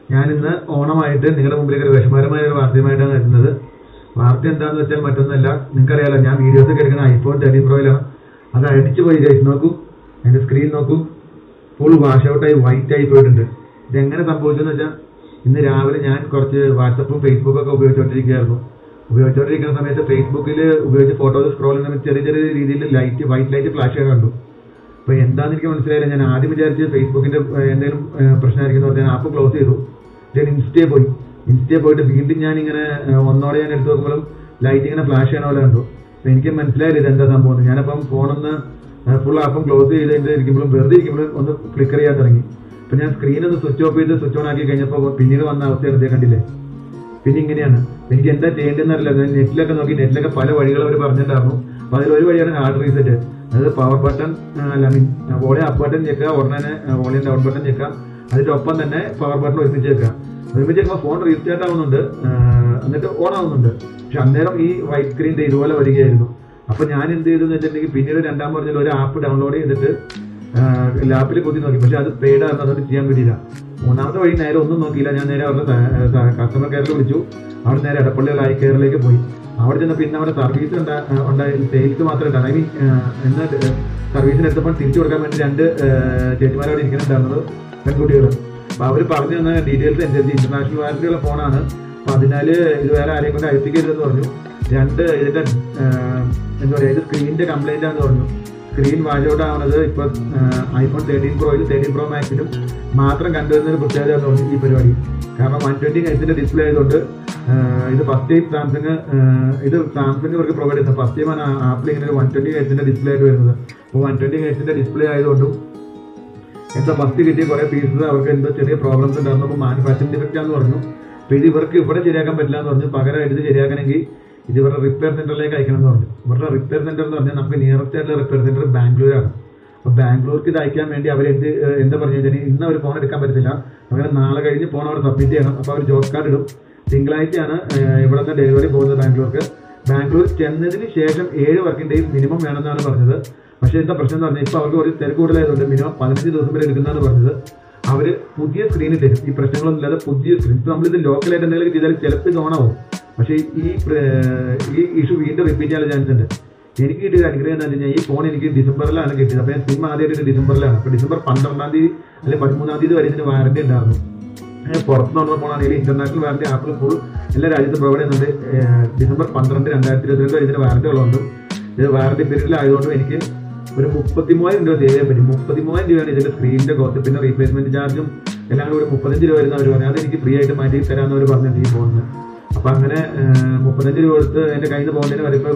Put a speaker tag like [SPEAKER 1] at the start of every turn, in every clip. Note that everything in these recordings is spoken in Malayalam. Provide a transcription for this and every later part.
[SPEAKER 1] ഞാൻ ഇന്ന് ഓണമായിട്ട് നിങ്ങളുടെ മുമ്പിലേക്ക് ഒരു വിഷമകരമായ ഒരു വാർത്തയുമായിട്ടാണ് എത്തുന്നത് വാർത്ത എന്താണെന്ന് വെച്ചാൽ മറ്റൊന്നല്ല നിങ്ങൾക്കറിയാലോ ഞാൻ വീഡിയോസ് ഒക്കെ എടുക്കുന്ന ഐഫോൺ തേർട്ടീൻ പ്രോയിലാണ് അത് അടിച്ചു പോയി ഗൈസ് നോക്കൂ അതിന്റെ സ്ക്രീൻ നോക്കൂ ഫുൾ വാഷ് ഔട്ടായി വൈറ്റ് ആയി പോയിട്ടുണ്ട് ഇതെങ്ങനെ സംഭവിച്ചെന്ന് വെച്ചാൽ ഇന്ന് രാവിലെ ഞാൻ കുറച്ച് വാട്സപ്പും ഫേസ്ബുക്കും ഒക്കെ ഉപയോഗിച്ചുകൊണ്ടിരിക്കുകയായിരുന്നു ഉപയോഗിച്ചുകൊണ്ടിരിക്കുന്ന സമയത്ത് ഫേസ്ബുക്കിൽ ഉപയോഗിച്ച് ഫോട്ടോസ് സ്ക്രോൾ ചെയ്യുന്ന ചെറിയ ചെറിയ രീതിയിൽ ലൈറ്റ് വൈറ്റ് ലൈറ്റ് ഫ്ലാഷ് ചെയ്യാൻ കണ്ടു അപ്പോൾ എന്താണെന്ന് എനിക്ക് മനസ്സിലായില്ല ഞാൻ ആദ്യം വിചാരിച്ച് ഫേസ്ബുക്കിന്റെ ഏഹ്, എന്തെങ്കിലും ഏഹ്, പ്രശ്നമായിരിക്കും എന്ന് പറഞ്ഞ് ഞാൻ ആപ്പ് ക്ലോസ് ചെയ്തു ഞാൻ ഇൻസ്റ്റേ പോയി ഇൻസ്റ്റേ പോയിട്ട് വീണ്ടും ഞാൻ ഇങ്ങനെ ഏഹ്, ഒന്നോടെ ഞാൻ എടുത്ത് നോക്കുമ്പോഴും ലൈറ്റ് ഇങ്ങനെ ഫ്ലാഷ് ചെയ്യണ പോലെ കണ്ടു അപ്പോൾ എനിക്ക് മനസ്സിലായില്ല ഇതെന്താ സംഭവം എന്ന്. ഞാനപ്പം ഫോണൊന്ന് ഫുൾ ആപ്പും ക്ലോസ് ചെയ്ത് ഇരിക്കുമ്പോഴും വെറുതെ ഇരിക്കുമ്പോഴും ഒന്ന് ഫ്ലിക്കർ ചെയ്യാൻ തുടങ്ങി അപ്പോൾ ഞാൻ സ്ക്രീൻ ഒന്ന് സ്വിച്ച് ഓഫ് ചെയ്ത് സ്വിച്ച് ഓൺ ആക്കി കഴിഞ്ഞപ്പോൾ പിന്നീട് വന്ന അവസ്ഥ വെറുതെ കണ്ടില്ലേ പിന്നെ ഇങ്ങനെയാണ് എനിക്ക് എന്താ ചെയ്യേണ്ടതെന്ന് അറിയില്ല ഞാൻ നെറ്റിലൊക്കെ നോക്കി നെറ്റിലൊക്കെ പല വഴികൾ അവർ പറഞ്ഞിട്ടുണ്ടായിരുന്നു അപ്പൊ അതിൽ ഒരു വഴിയാണ് ഹാർഡ് റീസെറ്റ് അതായത് പവർ ബട്ടൺ അല്ല മീൻ വോളിയം അപ്പ് ബട്ടൺ ഞെക്കുക ഉടനെ തന്നെ വോളിയം ഡൗൺ ബട്ടൺ ഞെക്കുക അതിന്റെ ഒപ്പം തന്നെ പവർ ബട്ടൺ ഒരുമിച്ച് വെക്കുക ഒരുമിച്ച് വെക്കുമ്പോൾ ഫോൺ റീസ്റ്റാർട്ട് ആവുന്നുണ്ട് ആ, എന്നിട്ട് ഓൺ ആവുന്നുണ്ട് പക്ഷെ അന്നേരം ഈ വൈറ്റ് സ്ക്രീൻ ഇതുപോലെ വരികയായിരുന്നു അപ്പൊ ഞാൻ എന്ത് ചെയ്തു എന്ന് വെച്ചിട്ടുണ്ടെങ്കിൽ പിന്നീട് രണ്ടാം പറഞ്ഞാൽ ഒരു ആപ്പ് ഡൗൺലോഡ് ചെയ്തിട്ട് ലാപ്പിൽ കുത്തി നോക്കി പക്ഷെ അത് പെയ്ഡ് ആയിരുന്നു അതുകൊണ്ട് ചെയ്യാൻ പറ്റിയില്ല മൂന്നാമത്തെ വഴി നേരെ ഒന്നും നോക്കിയില്ല ഞാൻ നേരെ അവരുടെ കസ്റ്റമർ കെയറിൽ വിളിച്ചു അവിടെ നേരെ എടപ്പള്ളി ലൈ കെയറിലേക്ക് പോയി അവിടെ ചെന്ന് പിന്നെ അവിടെ സർവീസ് ഉണ്ടായി സെയിൽസ് മാത്രമേ ഉണ്ടായി ഐ മീൻ എന്ന് സർവീസിന് എടുത്തപ്പോൾ തിരിച്ചു കൊടുക്കാൻ വേണ്ടി രണ്ട് ചേച്ചിമാർ അവിടെ ഇരിക്കുന്നുണ്ടായിരുന്നത് പെൺകുട്ടികൾ അപ്പൊ അവർ പറഞ്ഞു തന്ന ഡീറ്റെയിൽസ് അനുസരിച്ച് ഇന്റർനാഷണൽ വാറന്റിയുള്ള ഫോണാണ് അപ്പൊ അതിനാല് ഇത് വേറെ ആരെയും കൊണ്ട് അയപ്പിക്കരുതെന്ന് പറഞ്ഞു രണ്ട് ഇതിന്റെ ആഹ്, എന്താ പറയാ ഇത് സ്ക്രീനിന്റെ കംപ്ലൈന്റ് ആണെന്ന് പറഞ്ഞു സ്ക്രീൻ വാഷ് ഔട്ട് ആവുന്നത് ഇപ്പൊ ഐഫോൺ തേർട്ടീൻ പ്രോയിലും തേർട്ടീൻ പ്രോ മാക്സിലും മാത്രം കണ്ടുവരുന്ന ഒരു പ്രത്യേകത എന്ന് പറഞ്ഞു ഈ പരിപാടി കാരണം വൺ ട്വന്റി ഹെച്ചിന്റെ ഡിസ്പ്ലേ ആയതുകൊണ്ട് ആഹ്, ഇത് ഫസ്റ്റ് ടൈം സാംസങ് ഇത് സാംസങ് ഇവർക്ക് പ്രൊവൈഡ് ചെയ്യുന്നത് ഫസ്റ്റ് ടൈമാണ് ആപ്പിൾ ഇങ്ങനെ ഒരു വൺ ട്വന്റി ഹെച്ചിന്റെ ഡിസ്പ്ലേ ആയിട്ട് വരുന്നത് അപ്പോൾ വൺ ട്വന്റി ഹെച്ചിന്റെ ഡിസ്പ്ലേ ആയതുകൊണ്ടും എന്താ ഫസ്റ്റ് കിട്ടിയ കുറെ പീസസ് അവർക്ക് എന്തോ ചെറിയ പ്രോബ്ലംസ് ഉണ്ടായിരുന്നു അപ്പോൾ മാനുഫാക്ചറിംഗ് ഡിഫക്റ്റ് ആണെന്ന് പറഞ്ഞു അപ്പോൾ ഇത് ഇവർക്ക് ഇവിടെ ശരിയാക്കാൻ പറ്റില്ല എന്ന് പറഞ്ഞു പകരം ഇത് ശരിയാക്കണമെങ്കിൽ ഇത് ഇവരുടെ റിപ്പയർ സെന്ററിലേക്ക് അയക്കണം എന്ന് പറഞ്ഞു ഇവരുടെ റിപ്പയർ സെന്റർ എന്ന് പറഞ്ഞാൽ നമുക്ക് നിയറസ്റ്റ് ആയിട്ടുള്ള റിപ്പയർ സെന്റർ ബാംഗ്ലൂരാണ് അപ്പോൾ ബാംഗ്ലൂർക്ക് ഇത് അയക്കാൻ വേണ്ടി അവർ എന്ത് ഏഹ് എന്താ പറഞ്ഞു കഴിഞ്ഞാൽ ഇന്ന് അവർ ഫോൺ എടുക്കാൻ പറ്റത്തില്ല അങ്ങനെ നാളെ കഴിഞ്ഞ് ഫോൺ അവിടെ സബ്മിറ്റ് ചെയ്യണം അപ്പോൾ അവർ ജോബ് കാർഡ് ഇടും തിങ്കളാഴ്ചയാണ് ഏഹ് ഇവിടുത്തെ ഡെലിവറി പോകുന്നത് ബാംഗ്ലൂർക്ക് ബാംഗ്ലൂർ ചെന്നതിന് ശേഷം ഏഴ് വർക്കിംഗ് ഡേയ്സ് മിനിമം വേണമെന്നാണ് പറഞ്ഞത് പക്ഷേ എന്താ പ്രശ്നം എന്ന് പറഞ്ഞാൽ ഇപ്പോൾ അവർക്ക് ഒരു തിരക്ക് കൂടുതലായതുകൊണ്ട് മിനിമം പതിനഞ്ച് ദിവസം വരെ എടുക്കുന്നതാണ് പറഞ്ഞത് അവർ പുതിയ സ്ക്രീനിൽ തരും ഈ പ്രശ്നങ്ങളൊന്നും ഇല്ലാതെ പുതിയ സ്ക്രീൻ ഇപ്പോൾ നമ്മളിത് ലോക്കലായിട്ട് എന്തെങ്കിലും ചെയ്താൽ ചിലപ്പോൾ ഇത് ഓണാവും പക്ഷേ ഈ പ്ര- ഈ ഇഷ്യൂ വീണ്ടും റിപ്പീറ്റ് ചെയ്യാൻ ചാൻസ് ഉണ്ട് എനിക്ക് കിട്ടിയ അനുഗ്രഹം എന്താ വെച്ചാൽ ഈ ഫോൺ എനിക്ക് ഡിസംബറിലാണ് കിട്ടിയത് അപ്പോൾ ഞാൻ സിം ആദ്യമായിട്ട് ഡിസംബറിലാണ് അപ്പോൾ ഡിസംബർ പന്ത്രണ്ടാം തീയതി അല്ലെങ്കിൽ പതിമൂന്നാം തീയതി വരെ ഇതിന് വാറണ്ടി ഉണ്ടായിരുന്നു ഏഹ് പുറത്തുനിന്നുള്ള ഫോണാണെങ്കിൽ ഇന്റർനാഷണൽ വാറണ്ടി ആപ്പിൾ ഫുൾ എല്ലാ രാജ്യത്തും പ്രൊവൈഡ് ചെയ്യുന്നുണ്ട് ഏഹ് ഡിസംബർ പന്ത്രണ്ട് രണ്ടായിരത്തി ഇരുപത്തിരണ്ട് വരെ ഇതിന് വാറണ്ടി ഉള്ളതുകൊണ്ടും ഇത് വാറണ്ടി പീരീഡിലായതുകൊണ്ടും എനിക്ക് ഒരു മുപ്പത്തി മൂവായിരം രൂപ സേവ് ചെയ്യാൻ പറ്റും മുപ്പത്തി മൂവായിരം രൂപയാണ് ഇതിന്റെ സ്ക്രീനിന്റെ കോസ്റ്റ് പിന്നെ റീപ്ലേസ്മെന്റ് ചാർജും എല്ലാം കൂടി ഒരു മുപ്പത്തഞ്ച് രൂപ വരുന്ന അവർ പറഞ്ഞു അത് എനിക്ക് ഫ്രീ ആയിട്ട് മാറ്റി തരാമെന്ന് അവർ പറഞ്ഞിട്ട് ഈ ഫോണിന് അപ്പൊ അങ്ങനെ ഏഹ്, മുപ്പത്തഞ്ച് രൂപ കൊടുത്ത് എന്റെ കയ്യിൽ നിന്ന് പോകുന്നതിന് വരപ്പോൾ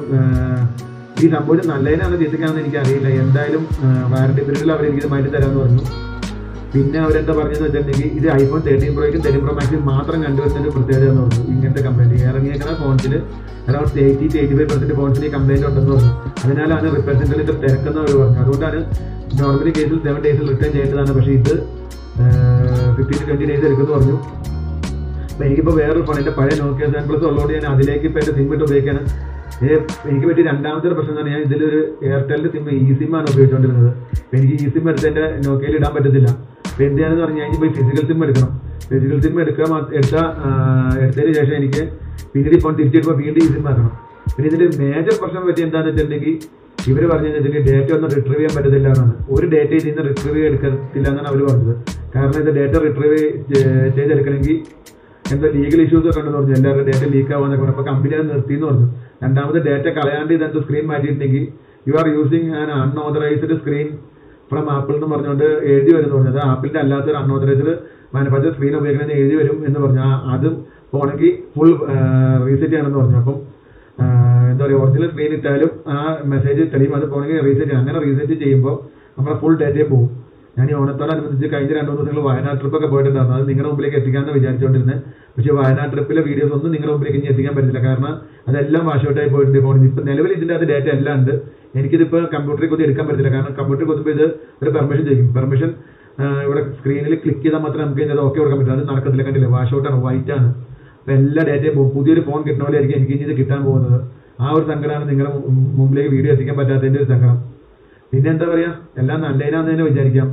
[SPEAKER 1] ഈ സംഭവം നല്ലതിനാണ് ചീത്തക്കാണെന്ന് എനിക്ക് അറിയില്ല എന്തായാലും വാറണ്ടി പീരീഡിൽ അവർ എനിക്ക് മാറ്റി തരാമെന്ന് പറഞ്ഞു പിന്നെ അവരെന്താ പറഞ്ഞതെന്ന് വെച്ചിട്ടുണ്ടെങ്കിൽ ഇത് ഐഫോൺ തേർട്ടീൻ പ്രോയ്ക്കും തേർട്ടീൻ പ്രോ മാക്സിൽ മാത്രം കണ്ടുവരുന്ന ഒരു പ്രത്യേകത എന്ന് പറഞ്ഞു ഇങ്ങനത്തെ കംപ്ലൈന്റ് ഇറങ്ങിയേക്കുന്ന ഫോൺസിൽ around eighty two eighty five percent ഫോൺസിൽ ഈ കംപ്ലൈന്റ് ഉണ്ടെന്ന് പറഞ്ഞു അതിനാലാണ് റിപ്രസെന്റേറ്റീവ് തിരക്കെന്ന് അവർ പറഞ്ഞു അതുകൊണ്ടാണ് നോർമലി കേസിൽ സെവൻ ഡേയ്സിൽ റിട്ടേൺ ചെയ്യേണ്ടതാണ് പക്ഷേ ഇത് ഫിഫ്റ്റീൻ ടു ട്വന്റി ഡേയ്സ് എടുക്കുമെന്ന് പറഞ്ഞു അപ്പൊ എനിക്കിപ്പോ വേറൊരു ഫോൺ എന്റെ പഴയ നോക്കിയ സെവൻ പ്ലസ് ഉള്ളതുകൊണ്ട് ഞാൻ അതിലേക്ക് ഇപ്പൊ എന്റെ സിം ഇട്ട് ഉപയോഗിക്കാണ് ഏ, എനിക്ക് പറ്റിയ രണ്ടാമത്തെ ഒരു പ്രശ്നം തന്നെ ഞാൻ ഇതിലൊരു എയർടെലിന്റെ സിം ഇ സിം ആണ് ഉപയോഗിച്ചുകൊണ്ടിരുന്നത് അപ്പൊ എനിക്ക് ഇ സിം എടുത്ത് എന്റെ നോക്കിയയിൽ ഇടാൻ പറ്റത്തില്ല അപ്പൊ എന്ത് ചെയ്യാന്ന് പറഞ്ഞാൽ ഞാൻ പോയി ഫിസിക്കൽ സിം എടുക്കണം ഫിസിക്കൽ സിം എടുക്കുക മാ- എടുത്ത ആ, എടുത്തതിന് ശേഷം എനിക്ക് പിന്നീട് ഈ ഫോൺ തിരിച്ചെടുക്കുമ്പോൾ വീണ്ടും ഈ സിം ആക്കണം പിന്നെ ഇതിന്റെ മേജർ പ്രശ്നം പറ്റി എന്താണെന്ന് വെച്ചിട്ടുണ്ടെങ്കിൽ ഇവർ പറഞ്ഞു വെച്ചിട്ടുണ്ടെങ്കിൽ ഡേറ്റ ഒന്നും റിട്രീവ് ചെയ്യാൻ പറ്റത്തില്ല എന്നാണ് ഒരു ഡേറ്റ ഇതിൽ നിന്ന് റിട്രീവ് എടുക്കത്തില്ല എന്നാണ് അവർ പറഞ്ഞത് കാരണം ഇത് ഡേറ്റ റിട്രീവ് ചെയ്തെടുക്കണമെങ്കിൽ എന്തോ ലീഗൽ ഇഷ്യൂസ് ഒക്കെ ഉണ്ടെന്ന് പറഞ്ഞു എല്ലാവരുടെ ഡേറ്റ ലീക്ക് ആവാന്നൊക്കെ പറഞ്ഞു അപ്പൊ കമ്പനി അത് നിർത്തി എന്ന് പറഞ്ഞു രണ്ടാമത് ഡേറ്റ കളയാണ്ട് ഇതെന്തോ സ്ക്രീൻ മാറ്റിയിട്ടുണ്ടെങ്കിൽ you are using an unauthorized screen from Apple എന്ന് പറഞ്ഞുകൊണ്ട് എഴുതി വരും എന്ന് പറഞ്ഞു അത് ആപ്പിളിന്റെ അല്ലാത്തൊരു അൺഓതറൈസ്ഡ് മാനുഫാക്ചർ സ്ക്രീൻ ഉപയോഗിക്കണമെന്ന് എഴുതി വരും എന്ന് പറഞ്ഞു ആ- അതും പോണെങ്കിൽ ഫുൾ റീസെറ്റ് ചെയ്യണമെന്ന് പറഞ്ഞു അപ്പം ആ, എന്താ പറയുക ഒറിജിനൽ സ്ക്രീൻ ഇട്ടാലും ആ മെസ്സേജ് തെളിയും അത് പോണെങ്കിൽ റീസെറ്റ് ചെയ്യണം അങ്ങനെ റീസെറ്റ് ചെയ്യുമ്പോൾ നമ്മുടെ ഫുൾ ഡേറ്റയെ പോകും ഞാൻ ഈ ഓണത്തോടനുബന്ധിച്ച് കഴിഞ്ഞ രണ്ട് മൂന്ന് ദിവസങ്ങൾ വയനാട് ട്രിപ്പ് ഒക്കെ പോയിട്ടുണ്ടായിരുന്നു അത് നിങ്ങളുടെ മുമ്പിലേക്ക് എത്തിക്കാമെന്ന് വിചാരിച്ചുകൊണ്ടിരുന്നത് പക്ഷേ വയനാട് ട്രിപ്പിലെ വീഡിയോസ് ഒന്നും നിങ്ങളുടെ മുമ്പിലേക്ക് ഇനി എത്തിക്കാൻ പറ്റില്ല കാരണം അതെല്ലാം വാഷ് ഔട്ടായി പോയിട്ടുണ്ട് ഫോണിൽ ഇപ്പം നിലവിൽ ഇതിൻ്റെ അത് ഡേറ്റ എല്ലാം ഉണ്ട് എനിക്കിതിപ്പോൾ കമ്പ്യൂട്ടറിൽ കുത്തി എടുക്കാൻ പറ്റില്ല കാരണം കമ്പ്യൂട്ടറിൽ കുത്തുമ്പോൾ ഇത് ഒരു പെർമിഷൻ ചെയ്യും പെർമിഷൻ ഇവിടെ സ്ക്രീനിൽ ക്ലിക്ക് ചെയ്താൽ മാത്രമേ നമുക്ക് ഇതിൻ്റെ ഓക്കെ കൊടുക്കാൻ പറ്റില്ല അത് നടക്കത്തില്ല കണ്ടില്ല വാഷ് ഔട്ടാണ് വൈറ്റ് ആണ് അപ്പം എല്ലാ ഡേറ്റയും പോകും പുതിയൊരു ഫോൺ കിട്ടുന്ന പോലെ ആയിരിക്കും എനിക്ക് ഇനി ഇത് കിട്ടാൻ പോകുന്നത് ആ ഒരു സങ്കടമാണ് നിങ്ങളുടെ മു- മുമ്പിലേക്ക് വീഡിയോ എത്തിക്കാൻ പറ്റാത്തതിൻ്റെ ഒരു സങ്കടം പിന്നെ എന്താ പറയാ എല്ലാം നല്ലതിനാന്ന് തന്നെ വിചാരിക്കാം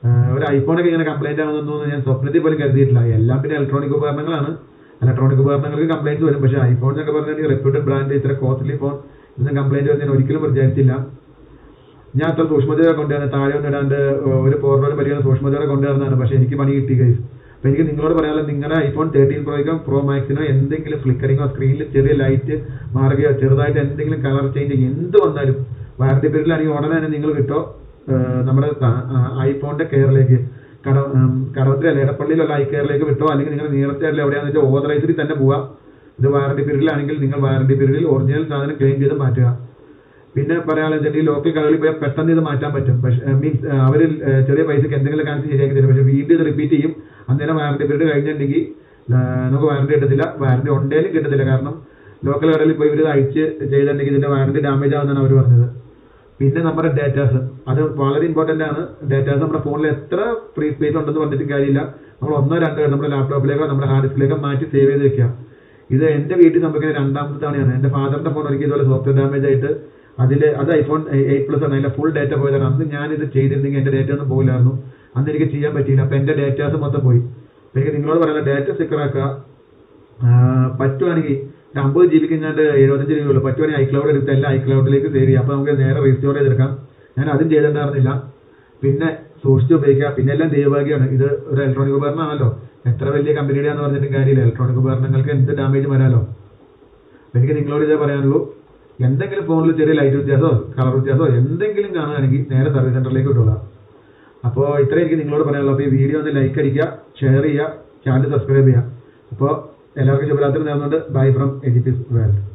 [SPEAKER 1] ആഹ് ഒരു ഐഫോണൊക്കെ ഇങ്ങനെ കംപ്ലൈന്റ് ആവുന്നൊന്നും ഞാൻ സ്വപ്നത്തിൽ പോലും കരുതിയിട്ടില്ല എല്ലാം പിന്നെ ഇലക്ട്രോണിക് ഉപകരണങ്ങളാണ് ഇലക്ട്രോണിക് ഉപകരണങ്ങൾക്ക് കംപ്ലൈന്റ് വരും പക്ഷേ ഐഫോൺ എന്നൊക്കെ പറഞ്ഞാൽ റെപ്യൂട്ടഡ് ബ്രാൻഡ് ഇത്ര കോസ്റ്റ്ലി ഫോൺ ഇന്ന് കംപ്ലൈന്റ് വന്ന് ഞാൻ ഒരിക്കലും വിചാരിച്ചില്ല ഞാൻ അത്ര സൂക്ഷ്മതയോടെ കൊണ്ടുവരുന്ന താഴെ ഒന്നും ഇടാണ്ട് ഒരു പോർട്ടോടെ പരിഗണന സൂക്ഷ്മതയോടെ കൊണ്ടുവരുന്നതാണ് പക്ഷേ എനിക്ക് പണി കിട്ടി ഗൈസ് അപ്പൊ എനിക്ക് നിങ്ങളോട് പറയാനുള്ളത് നിങ്ങളുടെ ഐഫോൺ തേർട്ടീൻ പ്രോയ്ക്കോ പ്രോ മാക്സിനോ എന്തെങ്കിലും ഫ്ലിക്കറിങ്ങോ സ്ക്രീനിൽ ചെറിയ ലൈറ്റ് മാറുകയോ ചെറുതായിട്ട് എന്തെങ്കിലും കളർ ചേഞ്ച് എന്ത് വന്നാലും വാറണ്ടി പീരീഡിലാണെങ്കിൽ ഉടനെ തന്നെ നിങ്ങൾ കിട്ടോ ഏഹ് നമ്മുടെ ഐഫോണിന്റെ കെയറിലേക്ക് കട ഉം, കടവത്തിലല്ല എടപ്പള്ളിയിലുള്ള ഐ കെയറിലേക്ക് വിട്ടോ അല്ലെങ്കിൽ നിങ്ങൾ നീളത്തെ എവിടെയാണെന്ന് വെച്ചാൽ ഓതറൈസിൽ തന്നെ പോവാം ഇത് വാറണ്ടി പീരീഡിലാണെങ്കിൽ നിങ്ങൾ വാറണ്ടി പീരീഡിൽ ഒറിജിനൽ സാധനം ക്ലെയിം ചെയ്ത് മാറ്റുക പിന്നെ പറയാനുള്ളത് ഈ ലോക്കൽ കടകളിൽ പോയാൽ പെട്ടെന്ന് ഇത് മാറ്റാൻ പറ്റും പക്ഷേ മീൻസ് അവർ ചെറിയ പൈസക്ക് എന്തെങ്കിലും കാണിച്ച് ശരിയാക്കി തരും പക്ഷേ വീണ്ടും ഇത് റിപ്പീറ്റ് ചെയ്യും അന്നേരം വാറണ്ടി പീരീഡ് കഴിഞ്ഞിട്ടുണ്ടെങ്കിൽ ആ, നമുക്ക് വാറണ്ടി കിട്ടത്തില്ല വാറണ്ടി ഉണ്ടേലും കിട്ടത്തില്ല കാരണം ലോക്കൽ കടകളിൽ പോയി ഇവർ അയച്ച് ചെയ്തിട്ടുണ്ടെങ്കിൽ ഇതിന്റെ വാറണ്ടി ഡാമേജ് ആവുന്നതാണ് അവർ പറഞ്ഞത് പിന്നെ നമ്മുടെ ഡേറ്റാസ് അത് വളരെ ഇമ്പോർട്ടന്റ് ആണ് ഡേറ്റാസ് നമ്മുടെ ഫോണിൽ എത്ര ഫ്രീ സ്പേസ് ഉണ്ടെന്ന് പറഞ്ഞിട്ട് കാര്യമില്ല നമ്മൾ ഒന്നോ രണ്ടോ നമ്മുടെ ലാപ്ടോപ്പിലേക്കോ നമ്മുടെ ഹാർഡ് ഡിസ്കിലേക്കോ മാറ്റി സേവ് ചെയ്ത് വെക്കുക ഇത് എന്റെ വീട്ടിൽ സംഭവിക്കുന്ന രണ്ടാമത്തെ തവണയാണ് എന്റെ ഫാദറിന്റെ ഫോൺ ഒരിക്കൽ ഇതുപോലെ സോഫ്റ്റ്വെയർ ഡാമേജ് ആയിട്ട് അതിൽ അത് ഐഫോൺ എയ്റ്റ് പ്ലസ് ആണ് അതിന്റെ ഫുൾ ഡേറ്റ പോയതാണ് അന്ന് ഞാൻ ഇത് ചെയ്തിരുന്നെങ്കിൽ എന്റെ ഡേറ്റ ഒന്നും പോയില്ലായിരുന്നു അന്ന് എനിക്ക് ചെയ്യാൻ പറ്റിയില്ല അപ്പൊ എന്റെ ഡേറ്റാസ് മൊത്തം പോയി അപ്പൊ എനിക്ക് നിങ്ങളോട് പറയാനുള്ള ഡേറ്റ സെക്യൂർ ആക്കുക ആഹ് പറ്റുവാണെങ്കിൽ ഒരു അമ്പത് ജി ബിക്ക് ഞാൻ എഴുപത്തഞ്ച് രൂപയുള്ളൂ പറ്റുവാണെങ്കിൽ ഐക്ലൗഡ് എടുത്ത് എല്ലാം ഐക്ലൗഡിലേക്ക് സേവ് ചെയ്യാം അപ്പൊ നമുക്ക് നേരെ റീസ്റ്റോർ ചെയ്തെടുക്കാം ഞാൻ അതും ചെയ്തിട്ടുണ്ടായിരുന്നില്ല പിന്നെ സൂക്ഷിച്ച് ഉപയോഗിക്കുക പിന്നെ എല്ലാം ദൈവഭാഗ്യമാണ് ഇത് ഒരു ഇലക്ട്രോണിക് ഉപകരണമാണല്ലോ എത്ര വലിയ കമ്പനിയുടെ ആണെന്ന് പറഞ്ഞിട്ട് കാര്യമില്ല ഇലക്ട്രോണിക് ഉപകരണങ്ങൾക്ക് എന്ത് ഡാമേജ് വരാലോ അപ്പൊ എനിക്ക് നിങ്ങളോട് ഇതേ പറയാനുള്ളൂ എന്തെങ്കിലും ഫോണിൽ ചെറിയ ലൈറ്റ് വ്യത്യാസമോ കളർ വ്യത്യാസമോ എന്തെങ്കിലും കാണുകയാണെങ്കിൽ നേരെ സർവീസ് സെന്ററിലേക്ക് വിട്ടോളാം അപ്പോൾ ഇത്രയും എനിക്ക് നിങ്ങളോട് പറയാനുള്ളൂ അപ്പോൾ ഈ വീഡിയോ ഒന്ന് ലൈക്ക് അടിക്കുക ഷെയർ ചെയ്യുക ചാനൽ സബ്സ്ക്രൈബ് ചെയ്യുക അപ്പോൾ എല്ലാവർക്കും ശുഭരാത്രി നേർന്നുകൊണ്ട് ബൈ ഫ്രം എജിറ്റിസ് വേൾഡ്